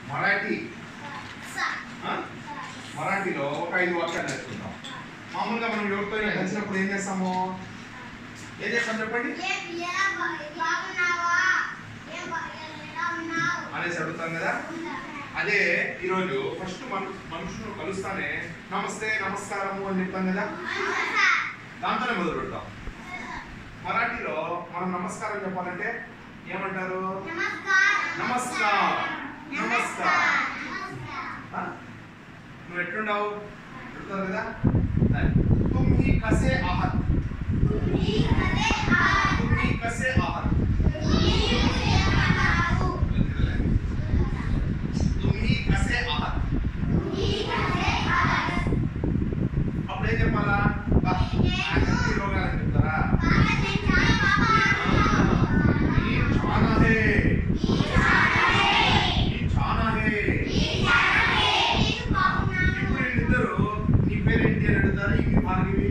మరాఠీ ఆ? మరాఠీలో ఒక ఐదు వాక్యాలు నేర్చుకుంటాం మామూలుగా మనం ఎవరితో కలిసినప్పుడు ఏం చేస్తాము ఏం చేస్తాం చెప్పండి అనేసి అడుగుతాం కదా అదే ఈరోజు ఫస్ట్ మన మనుషులు కలుస్తానే నమస్తే నమస్కారము అని చెప్తాం కదా దాంతోనే మొదలు పెడతాం మరాఠీలో మనం నమస్కారం చెప్పాలంటే ఏమంటారు నమస్కార్ నమస్కార్ ఆ? నువ్వు ఎట్లుండవు అడుగుతారు కదా తుమ్ హీ కసే ఆహత్ తుమ్ హీ కసే ఆహత్ తుమ్ హీ కసే ఆహత్ అప్పుడు ఏం చెప్పాలా బా, ఆకలి రోగాలని చెప్తారా ఈ చానా హే ఈ చానా హే ఇప్పుడు వీళ్ళిద్దరు నీ పేరేంటి అని అడుగుతారు ఈ భార్గవి